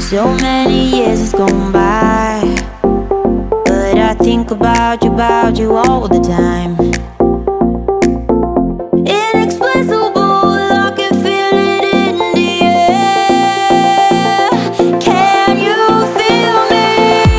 So many years has gone by. But I think about you, about you all the time. Inexplicable, I can feel it in the air. Can you feel me?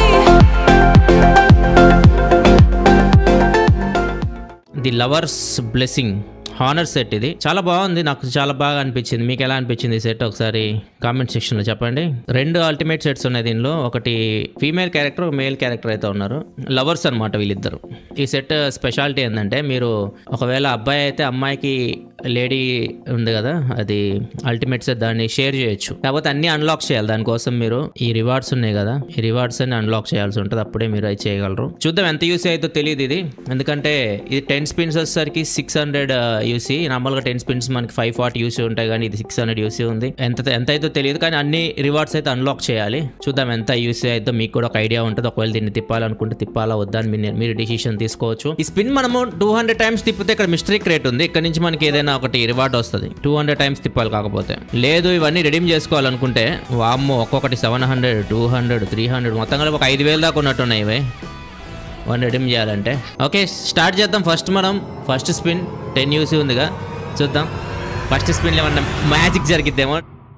The lovers blessing honour set ఇది చాలా బాగుంది నాకు చాలా బాగా అనిపించింది మీకు ఎలా అనిపించింది ఈ సెట్ ఒకసారి కామెంట్ సెక్షన్లో చెప్పండి రెండు అల్టిమేట్ సెట్స్ ఉన్నాయి దీనిలో ఒకటి ఫీమేల్ క్యారెక్టర్ ఒక మేల్ క్యారెక్టర్ అయితే ఉన్నారు లవర్స్ అనమాట వీళ్ళిద్దరు ఈ సెట్ స్పెషాలిటీ ఏంటంటే మీరు ఒకవేళ అబ్బాయి అయితే అమ్మాయికి లేడీ ఉంది కదా అది అల్టిమేట్ సెట్ దాన్ని షేర్ చేయొచ్చు కాకపోతే అన్ని అన్లాక్ చేయాలి దానికోసం మీరు ఈ రివార్డ్స్ ఉన్నాయి కదా ఈ రివార్డ్స్ అన్ని అన్లాక్ చేయాల్సి ఉంటుంది అప్పుడే మీరు అది చేయగలరు చూద్దాం ఎంత యూస్ అయితే తెలియదు ఇది ఎందుకంటే ఇది టెన్ స్పిన్స్ వచ్చేసరికి సిక్స్ హండ్రెడ్ యూసీ నార్మల్గా టెన్ స్పిన్స్ మనకి ఫైవ్ ఫార్టీ యూసీ ఉంటాయి కానీ ఇది సిక్స్ హండ్రెడ్ యూసీ ఉంది ఎంత ఎంత అయితే తెలియదు కానీ అన్ని రివార్డ్స్ అయితే అన్లాక్ చేయాలి చూద్దాం ఎంత యూసీ అయితే మీకు కూడా ఒక ఐడియా ఉంటుంది ఒకవేళ దీన్ని తిప్పాలనుకుంటే తిప్పాలా వద్దా అని మీరు- మీరు డిసిషన్ తీసుకోవచ్చు ఈ స్పిన్ మనము టూ హండ్రెడ్ టైమ్స్ తిప్పితే ఇక్కడ మిస్టరీ క్రేట్ ఉంది ఇక్కడ నుంచి మనకి ఏదైనా ఒకటి రివార్డ్ వస్తుంది టూ హండ్రెడ్ టైమ్స్ తిప్పాలి కాకపోతే లేదు ఇవన్నీ రెడీమ్ చేసుకోవాలనుకుంటే వామ్మో ఒక్కొక్కటి seven hundred two hundred three hundred మొత్తం కలిపి ఒక ఐదు వేలు దాకా ఉన్నట్టున్నాయి ఇవి వన్ రెడీమ్ చేయాలంటే ఓకే స్టార్ట్ చేద్దాం ఫస్ట్ మనం ఫస్ట్ స్పిన్ టెన్ యూసీ ఉందిగా చూద్దాం ఫస్ట్ స్పిన్లో ఏమన్నా మ్యాజిక్ జరిగిద్దేమో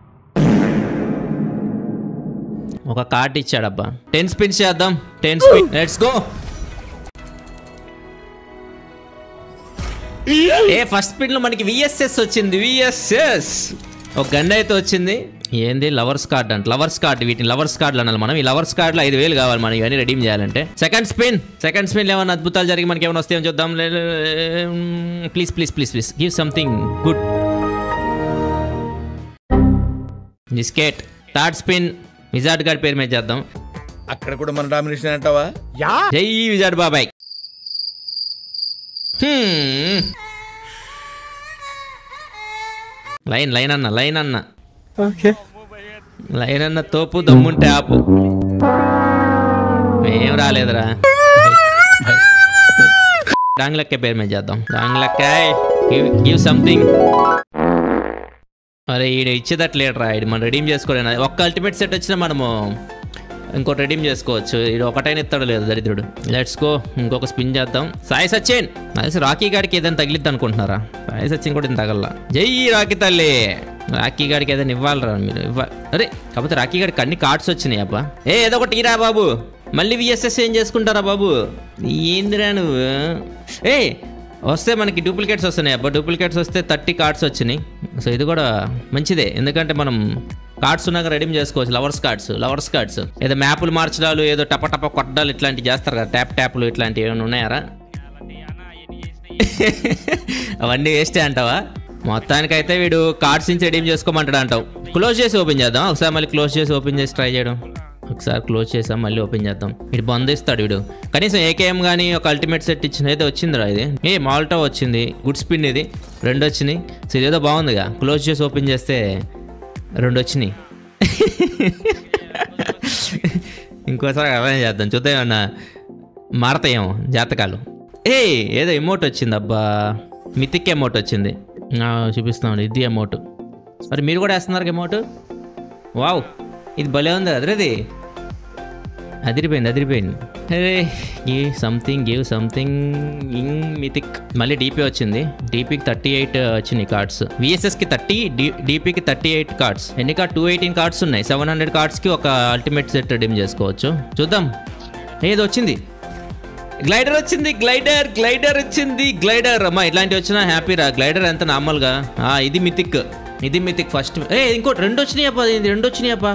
ఒక కార్డ్ ఇచ్చాడబ్బా టెన్ స్పిన్స్ చేద్దాం టెన్ స్పిన్ లెట్స్ గో ఏ ఫస్ట్ స్పిన్ లో మనకి విఎస్ఎస్ వచ్చింది విఎస్ఎస్ ఒక గండ అయితే వచ్చింది ఏంది లవర్స్ కార్డ్ అంట లవర్స్ కార్డ్ వీటిని లవర్స్ కార్డులు అనాలి మనం ఈ లవర్స్ కార్డులో ఐదు వేలు కావాలి మనం ఇవన్నీ రెడీమ్ చేయాలంటే సెకండ్ స్పిన్ సెకండ్ స్పిన్ ఏమైనా అద్భుతాలు జరిగి మనకి ఏమైనా వస్తాయో చూద్దాం please please please please give something good biscuit third spin wizard గారి పేరు మీద చేద్దాం అక్కడ కూడా మన డామినేషన్ అంటావా జై విజార్డ్ బాబాయ్ Hmm. లైన్ లైన్ అన్న లైన్ అన్న లైన్ అన్న తోపు దమ్ముంటే ఆపు ఏం రాలేదురా డాంగ్లక్క పేరు మీద చేద్దాం డాంగ్లక్క గివ్ సంథింగ్ అరే ఈడు ఇచ్చేదట్లేట్రా ఇది మనం రెడీమ్ చేసుకోలేను ఒక్క అల్టిమేట్ సెట్ వచ్చినా మనము ఇంకోటి రెడీమ్ చేసుకోవచ్చు ఇది ఒకటైనా ఇస్తాడు లేదు దరిద్రుడు లెట్స్ గో ఇంకొక స్పిన్ చేద్దాం సాయి సచిన్ అది రాకీ గారికి ఏదైనా తగిలిద్ది అనుకుంటున్నారా సాయి సచిన్ కూడా ఇంత తగల జై రాకీ తల్లి రాకీ గారికి ఏదైనా ఇవ్వాలరా మీరు ఇవ్వాలి అరే కాకపోతే రాకీ గారికి అన్ని కార్డ్స్ వచ్చినాయి అబ్బా ఏ ఏదో ఒకటి ఇరా బాబు మళ్ళీ విఎస్ఎస్ ఏం చేసుకుంటారా బాబు ఏందిరా నువ్వు ఏ వస్తే మనకి డూప్లికేట్స్ వస్తున్నాయి అబ్బా డూప్లికేట్స్ వస్తే థర్టీ కార్డ్స్ వచ్చినాయి సో ఇది కూడా మంచిదే ఎందుకంటే మనం కార్డ్స్ ఉన్నాక రెడీమ్ చేసుకోవచ్చు లవర్స్ కార్డ్స్ లవర్స్ కార్డ్స్ ఏదో మ్యాపులు మార్చడాలు ఏదో టప టప కొట్టడాలు ఇట్లాంటివి చేస్తారు కదా ట్యాప్ ట్యాప్లు ఇట్లాంటివి ఏమైనా ఉన్నాయారా అవన్నీ వేస్టే అంటావా మొత్తానికైతే వీడు కార్డ్స్ నుంచి రెడీమ్ చేసుకోమంటాడు అంటావు క్లోజ్ చేసి ఓపెన్ చేద్దాం ఒకసారి మళ్ళీ క్లోజ్ చేసి ఓపెన్ చేసి ట్రై చేయడం ఒకసారి క్లోజ్ చేసాం మళ్ళీ ఓపెన్ చేద్దాం వీడు బంద్ ఇస్తాడు వీడు కనీసం ఏకేఎం కానీ ఒక అల్టిమేట్ సెట్ ఇచ్చిన అయితే వచ్చిందిరా ఇది ఏ మాల్టా వచ్చింది గుడ్ స్పిన్ ఇది రెండు వచ్చినాయి సో ఇదేదో బాగుందిగా క్లోజ్ చేసి ఓపెన్ చేస్తే రెండు వచ్చినాయి ఇంకోసారి అలానే చేద్దాం చూద్దాం ఏమన్నా మారతాయేమో జాతకాలు ఏ ఏదో ఎమౌంట్ వచ్చింది అబ్బా మితిక్ ఎమౌంట్ వచ్చింది ఆ, చూపిస్తామండి ఇది అమౌంట్ మరి మీరు కూడా వేస్తున్నారు అమౌంట్ వావ్ ఇది భలే ఉంది అదిరేది అదిరిపోయింది అదిరిపోయింది అరే give something give something in mythic మళ్ళీ డీపీ వచ్చింది డీపీకి థర్టీ ఎయిట్ వచ్చినాయి కార్డ్స్ విఎస్ఎస్కి థర్టీ డీపీకి థర్టీ ఎయిట్ కార్డ్స్ ఎన్ని కార్డ్ టూ ఎయిటీన్ కార్డ్స్ ఉన్నాయి సెవెన్ హండ్రెడ్ కార్డ్స్కి ఒక అల్టిమేట్ సెట్ రెడీమ్ చేసుకోవచ్చు చూద్దాం ఏది వచ్చింది గ్లైడర్ వచ్చింది గ్లైడర్ గ్లైడర్ వచ్చింది గ్లైడర్ అమ్మా ఇట్లాంటివి వచ్చినా హ్యాపీ రా గ్లైడర్ ఎంత నార్మల్గా ఆ, ఇది మితిక్ ఇది మితిక్ ఫస్ట్ ఏ ఇంకోటి రెండు వచ్చినాయి అప్ప ఇది రెండు వచ్చినాయి అప్ప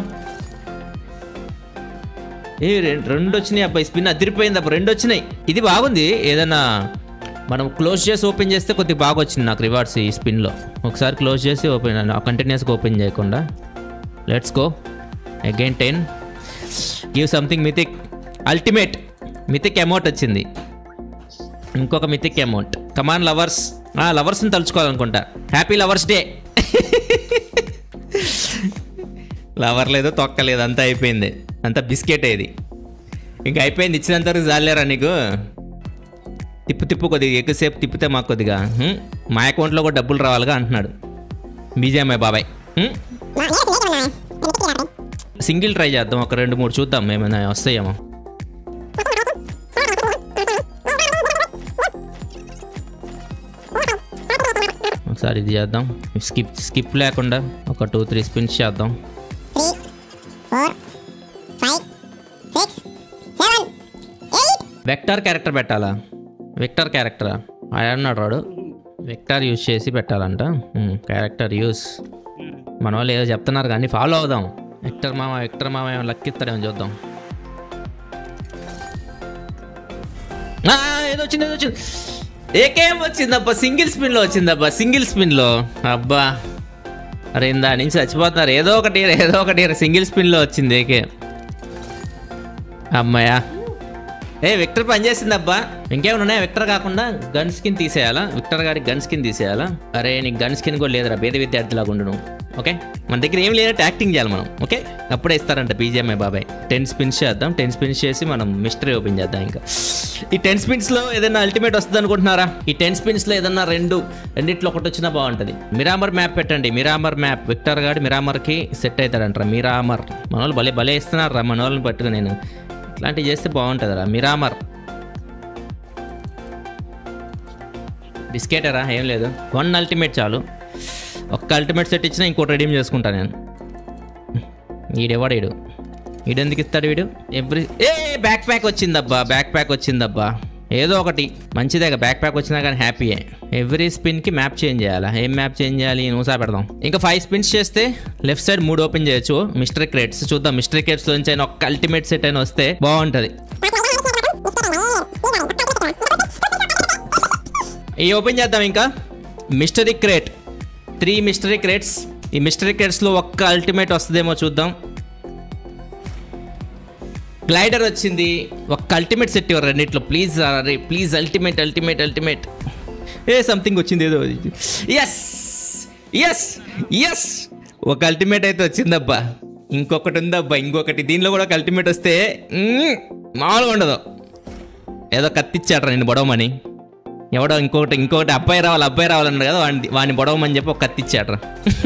ఏ రెం- రెండు వచ్చినాయి అబ్బాయి స్పిన్ అదిరిపోయింది అబ్బా రెండు వచ్చినాయి ఇది బాగుంది ఏదైనా మనం క్లోజ్ చేసి ఓపెన్ చేస్తే కొద్దిగా బాగా వచ్చింది నాకు రివార్డ్స్ ఈ స్పిన్లో ఒకసారి క్లోజ్ చేసి ఓపెన్ కంటిన్యూస్గా ఓపెన్ చేయకుండా let's go again ten give something mythic ultimate mythic amount వచ్చింది ఇంకొక మితిక్ అమౌంట్ కమాన్ లవర్స్ లవర్స్ని తలుచుకోవాలనుకుంటా హ్యాపీ లవర్స్ డే లవర్ లేదు తొక్కలేదు అంతా అయిపోయింది అంతా బిస్కెట్ ఇది ఇంకా అయిపోయింది ఇచ్చినంత వరకు జాలేరా నీకు తిప్పు తిప్పు కొద్దిగా ఎక్కువసేపు తిప్పితే మాకు కొద్దిగా హ్మ్? మా అకౌంట్లో కూడా డబ్బులు రావాలిగా అంటున్నాడు బీజేఎంఐ బాబాయ్ హ్మ్? సింగిల్ ట్రై చేద్దాం ఒక రెండు మూడు చూద్దాం ఏమైనా వస్తాయేమో ఒకసారి ఇది చేద్దాం స్కిప్ స్కిప్ లేకుండా ఒక టూ త్రీ స్పిన్స్ చేద్దాం వెక్టార్ క్యారెక్టర్ పెట్టాలా వెక్టార్ క్యారెక్టరా అన్నాడు రాడు వెక్టార్ యూజ్ చేసి పెట్టాలంట క్యారెక్టర్ యూస్ మన వాళ్ళు ఏదో చెప్తున్నారు కానీ ఫాలో అవుదాం వెక్టర్ మామ వెక్టర్ మామ ఏమో లక్కిస్తాడేమో చూద్దాం ఆ, ఏదో వచ్చింది ఏదో వచ్చింది ఏకేం వచ్చిందబ్బా సింగిల్ స్పిన్లో వచ్చిందబ్బా సింగిల్ స్పిన్లో అబ్బా అరే ఇందా నుంచి చచ్చిపోతున్నారు ఏదో ఒకటి ఏదో ఒకటి సింగిల్ స్పిన్లో వచ్చింది ఏకే అమ్మాయా ఏ విక్టర్ పనిచేసింది అబ్బా ఇంకేమైనా ఉన్నాయా విక్టర్ కాకుండా గన్ స్కిన్ తీసేయాలా విక్టర్ గారి గన్ స్కిన్ తీసేయాలా అరే నీకు గన్ స్కిన్ కూడా లేదురా పేద విద్యార్థిలాగా ఉండు నువ్వు ఓకే మన దగ్గర ఏం లేదంటే యాక్టింగ్ చేయాలి మనం ఓకే అప్పుడే ఇస్తారంట బీజేఎంఐ బాబాయ్ టెన్ స్పిన్స్ చేద్దాం టెన్ స్పిన్స్ చేసి మనం మిస్టరీ ఓపెన్ చేద్దాం ఇంకా ఈ టెన్ స్పిన్స్లో ఏదైనా అల్టిమేట్ వస్తుంది అనుకుంటున్నారా ఈ టెన్ స్పిన్స్లో ఏదన్నా రెండు రెండిట్లో ఒకటి వచ్చినా బాగుంటుంది మిరామర్ మ్యాప్ పెట్టండి మిరామర్ మ్యాప్ విక్టర్ గారు మిరామర్కి సెట్ అవుతాడంటారా మిరామర్ మన వాళ్ళు భలే భలే ఇస్తున్నారు రా మన వాళ్ళని పట్టుకుని నేను ఇట్లాంటివి చేస్తే బాగుంటుందిరా మిరామర్ బిస్కెటరా ఏం లేదు వన్ అల్టిమేట్ చాలు ఒక్క అల్టిమేట్ సెట్ ఇచ్చినా ఇంకోటి రెడీమ్ చేసుకుంటా నేను ఈడెవాడు ఈడు ఈడెందుకు ఇస్తాడు వీడు ఎవ్రీ ఏ బ్యాక్ ప్యాక్ వచ్చిందబ్బా బ్యాక్ ప్యాక్ వచ్చిందబ్బా ఏదో ఒకటి మంచిదేగా బ్యాక్ ప్యాక్ వచ్చినా కానీ హ్యాపీయే ఎవ్రీ స్పిన్కి మ్యాప్ చేంజ్ చేయాలా ఏం మ్యాప్ చేంజ్ చేయాలి నువ్వు పెడదాం ఇంకా ఫైవ్ స్పిన్స్ చేస్తే లెఫ్ట్ సైడ్ మూడు ఓపెన్ చేయొచ్చు మిస్టరీ క్రేట్స్ చూద్దాం మిస్టరీ క్రేట్స్ నుంచి అయినా ఒక్క అల్టిమేట్ సెట్ అయినా వస్తే బాగుంటుంది ఈ ఓపెన్ చేద్దాం ఇంకా mystery crate three mystery crates ఈ మిస్టరీ క్రేట్స్లో ఒక్క అల్టిమేట్ వస్తుందేమో చూద్దాం గ్లైడర్ వచ్చింది ఒక్క అల్టిమేట్ సెట్ ఇవ్వరు రెండిట్లో ప్లీజ్ అరే ప్లీజ్ అల్టిమేట్ అల్టిమేట్ అల్టిమేట్ ఏ సంథింగ్ వచ్చింది ఏదో ఎస్ ఎస్ ఎస్ ఒక అల్టిమేట్ అయితే వచ్చిందబ్బా ఇంకొకటి ఉందబ్బా ఇంకొకటి దీనిలో కూడా ఒక అల్టిమేట్ వస్తే మ్మ్, మామూలుగా ఉండదు ఏదో కత్తిచ్చాడ్రా నేను బొడవమని ఎవడో ఇంకొకటి ఇంకొకటి అబ్బాయి రావాలి అబ్బాయి రావాలన్నాడు కదా వాడిని వాడిని బొడవమని చెప్పి ఒక కత్తిచ్చాడ్రా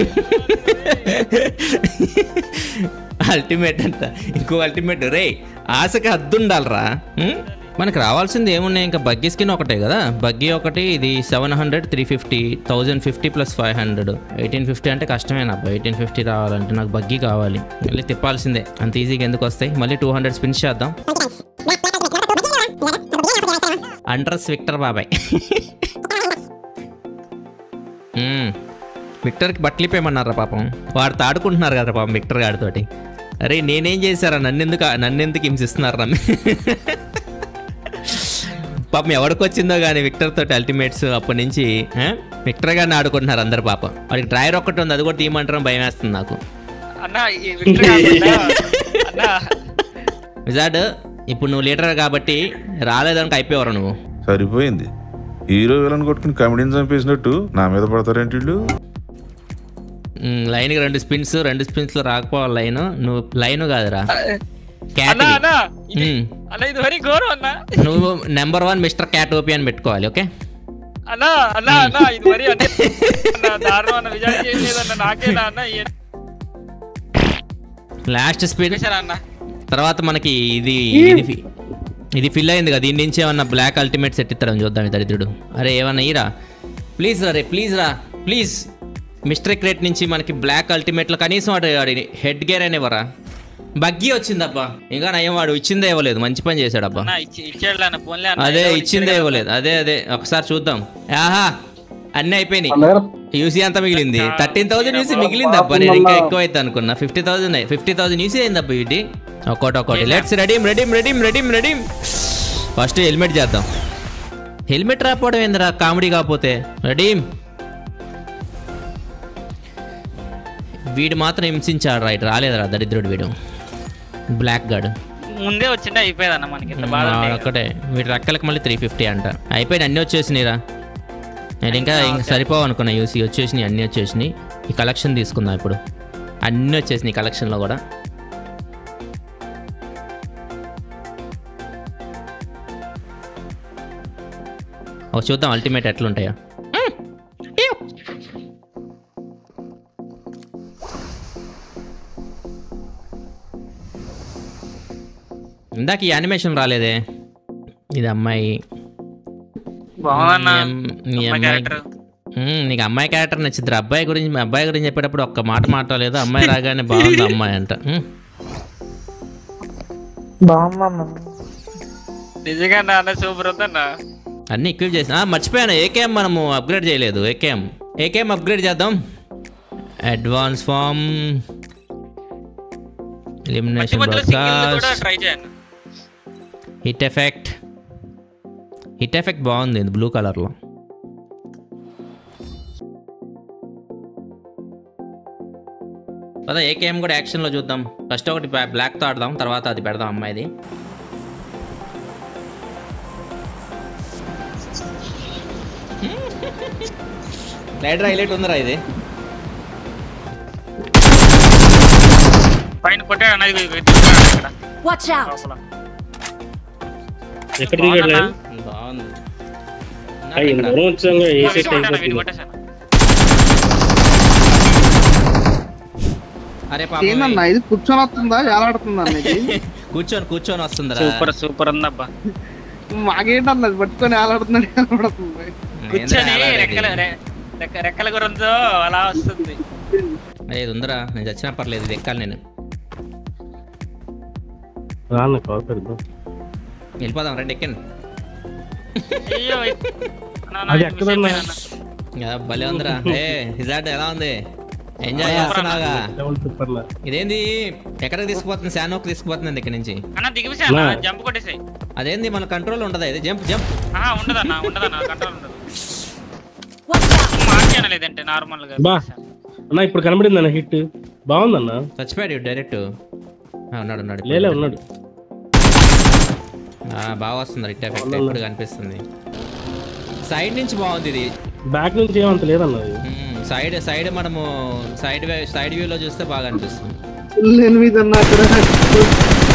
అల్టిమేట్ అంట ఇంకో అల్టిమేట్ రే ఆశకి హద్దు ఉండాలరా ఉం? మనకి రావాల్సింది ఏమున్నాయి ఇంకా బగ్గీ స్కిన్ ఒకటే కదా బగ్గీ ఒకటి ఇది seven hundred three fifty thousand fifty plus five hundred eighteen fifty అంటే కష్టమేనా అబ్బా ఎయిటీన్ ఫిఫ్టీ రావాలంటే నాకు బగ్గీ కావాలి మళ్ళీ తిప్పాల్సిందే అంత ఈజీగా ఎందుకు వస్తాయి మళ్ళీ టూ హండ్రెడ్ స్పిన్స్ చేద్దాం అండ్రస్ విక్టర్ బాబాయ్ మ్మ్. విక్టర్కి బట్టలు ఇప్పేయమన్నారా పాపం వాడు తాడుకుంటున్నారు కదా పాపం విక్టర్ గారితోటి అరే నేనేం చేశారా నన్నెందుకు నన్నెందుకు హింసిస్తున్నారా పాపం ఎవరికి వచ్చిందో కానీ విక్టర్ తోటి అల్టిమేట్స్ అప్పటి నుంచి ఆ? విక్టర్ గారిని ఆడుకుంటున్నారు అందరు పాపం వాడికి డ్రైవర్ ఒక్కటి ఉంది అది కూడా తీయమంటారం భయం వేస్తుంది నాకు అన్నా ఈ విక్టర్ కాకుండా అన్నా విజాడ్ ఇప్పుడు నువ్వు లీడర్ కాబట్టి రాలేదనుకో అయిపోయావరా నువ్వు సరిపోయింది హీరో విలన్ కొట్టుకుని కమెడీని చంపేసినట్టు నా మీద పడతారేంటి వీళ్ళు మ్, లైన్కి రెండు స్పిన్స్ రెండు స్పిన్స్లో రాకపోవాలి లైన్ నువ్వు లైన్ కాదురా క్యాట్ అన్నా అన్నా ఇది మ్. అన్నా ఇది మరీ ఘోరం అన్నా నువ్వు number one mister cat OP అని పెట్టుకోవాలి ఓకే అన్నా అన్నా అన్నా ఇది మరీ అంటే అన్నా దారుణం అన్న విజయం చేయలేదన్న నాకేనా అన్న ఏం లాస్ట్ స్పిన్ చేశారా అన్న తర్వాత మనకి ఇది ఇది ఫి- ఇది ఫిల్ అయింది కదా దీని నుంచి ఏమన్నా బ్లాక్ అల్టిమేట్ సెట్ ఇస్తాడని చూద్దాం ఈ దరిద్రుడు అరే ఏమన్నా ఇరా ప్లీజ్ రా రే ప్లీజ్ రా ప్లీజ్ మిస్టర్ క్రేట్ నుంచి మనకి బ్లాక్ అల్టిమేట్లో కనీసం వాడు వాడి హెడ్ గేర్ అనేవరా బగ్గీ వచ్చిందబ్బా ఇంకా నయం వాడు ఇచ్చిందే ఇవ్వలేదు మంచి పని చేశాడబ్బా అన్నా ఇచ్చి ఇచ్చాడు అన్న ఫోన్లే అన్న అదే ఏదో ఒకటి ఇచ్చిందే ఇచ్చాడు ఇవ్వలేదు అదే అదే ఒకసారి చూద్దాం ఆహా అన్నీ అయిపోయినాయి యూసీ అంతా మిగిలింది థర్టీన్ థౌసండ్ యూసీ మిగిలింది అబ్బా నేను ఇంకా ఎక్కువ అయితే అనుకున్నా fifty thousand fifty thousand UC అయింది అబ్బా వీటి ఒక్కోటి ఒక్కోటి let's redeem redeem redeem redeem redeem first helmet చేద్దాం హెల్మెట్ రాకపోవడం ఏందిరా కామెడీ కాకపోతే రెడీమ్ వీడు మాత్రం హింసించాడు రైట్ రాలేదురా దరిద్రుడు వీడు బ్లాక్ గార్డ్ ముందే వచ్చిండే అయిపోయేది అన్న మనకి ఇంత బాధ ఉండే కదా. ఒక్కటే వీటి రెక్కలకి మళ్ళీ త్రీ ఫిఫ్టీ అంట అయిపోయిన అన్నీ వచ్చేసినాయిరా నేను ఇంకా ఇంకా సరిపోవు అనుకున్నా యూసీ వచ్చేసినాయి అన్నీ వచ్చేసినాయి ఈ కలెక్షన్ తీసుకుందాం ఇప్పుడు అన్నీ వచ్చేసినాయి కలెక్షన్లో కూడా ఒక చూద్దాం అల్టిమేట్ ఎట్లుంటాయో ఇందాక ఈ యానిమేషన్ రాలేదే ఇది అమ్మాయి బాగుందన్న నీ అమ్- నీ అమ్మాయి అమ్మాయి క్యారెక్టర్ మ్మ్, నీకు అమ్మాయి క్యారెక్టర్ నచ్చింది అబ్బాయి గురించి మీ అబ్బాయి గురించి చెప్పేటప్పుడు ఒక్క మాట మాట్లాడలేదు అమ్మాయి రాగానే బాగుంది అమ్మాయి అంట మ్మ్. బాగుందన్న నిజంగా నాన్న సూపర్ ఉందన్న అన్నీ ఎక్విప్ చేసి ఆ, మర్చిపోయాను ఏకేఎం మనము అప్గ్రేడ్ చేయలేదు ఏకేఎం ఏకేఎం అప్గ్రేడ్ చేద్దాం అడ్వాన్స్ ఫామ్ మధ్య ఎలిమినేషన్ మధ్యలో సింగిల్ కూడా బ్రాడ్కాస్ట్ ట్రై చేయండి హిట్ ఎఫెక్ట్ హిట్ ఎఫెక్ట్ బాగుంది ఇది బ్లూ కలర్లో పద ఏకేఎం కూడా యాక్షన్లో చూద్దాం ఫస్ట్ ఒకటి బ్లాక్తో ఆడదాం తర్వాత అది పెడదాం అమ్మాయిది లైట్ హైలైట్ ఉందిరా ఇది పైన కొట్టాడు అన్న ఇది ఇది తీసుకురాడు ఇక్కడ Watch out! లోపల. ఎక్కడ దిగాడు బాగుందన్న. లైన్? బాగుంది ఆ, ఇంత దూరం వచ్చాక ఏ ఇది సెట్ కొట్టాను, ఇది అయిపోతుంది కొట్టేశాను. అరే ఏందన్న పాప ఇది కూర్చొని వస్తుందా ఏలాడుతుందా అన్న ఇది కూర్చొని కూర్చొని వస్తుందిరా సూపర్ సూపర్ ఉందబ్బా మాకేంటన్న ఇది పట్టుకొని ఏలాడుతుందని ఏలాడుతుంది కూర్చొని ఏందిరా అలా రెక్కల ఇది? రె- రెక్క- రెక్కల గురంతో అలా వస్తుంది అరే ఇది ఉందిరా నేను చచ్చినా పర్లేదు ఇది ఎక్కాలి నేను రాన్న కాల్ పెడదాం వెళ్ళిపోదాం రండి ఎక్కండి అయ్యో నాన్న, అది ఇది miss ఎక్కడన్నా? అయిపోయిందన్న. యా, భలే ఉందిరా ఏ రిజార్ట్ ఎలా ఉంది ఎంజాయ్ చేస్తున్నాగా లెవెల్ సూపర్ లా. ఇదేంది ఎక్కడికి తీసుకుపోతుంది శానోకి తీసుకుపోతుంది ఇక్కడ నుంచి అన్న దిగిపోయాను నా. జంప్ కొట్టేసాయి అదేంది మన కంట్రోల్ ఉండదా ఇది జంప్ జంప్ ఆహా ఉండదన్న ఉండదన్న కంట్రోల్ ఉండదు Watch out! మార్చాను లేదంటే నార్మల్ గా బా అన్న ఇప్పుడు కనబడింది అన్న హిట్ బాగుందన్న చచ్చిపోయాడు డైరెక్ట్ ఉన్నాడు ఉన్నాడు ఇప్పుడు. లేలే ఉన్నాడు ఆ, బాగా వస్తుంది రిట్ ఎఫెక్ట్ ఇప్పుడు కనిపిస్తుంది సైడ్ నుంచి బాగుంది ఇది బ్యాక్ నుంచి ఏమంత లేదన్న అది మ్మ్, సైడ్ సైడ్ మనము సైడ్ వే సైడ్ వ్యూలో చూస్తే బాగా అనిపిస్తుంది ఫుల్ ఎనిమిది అన్న అక్కడ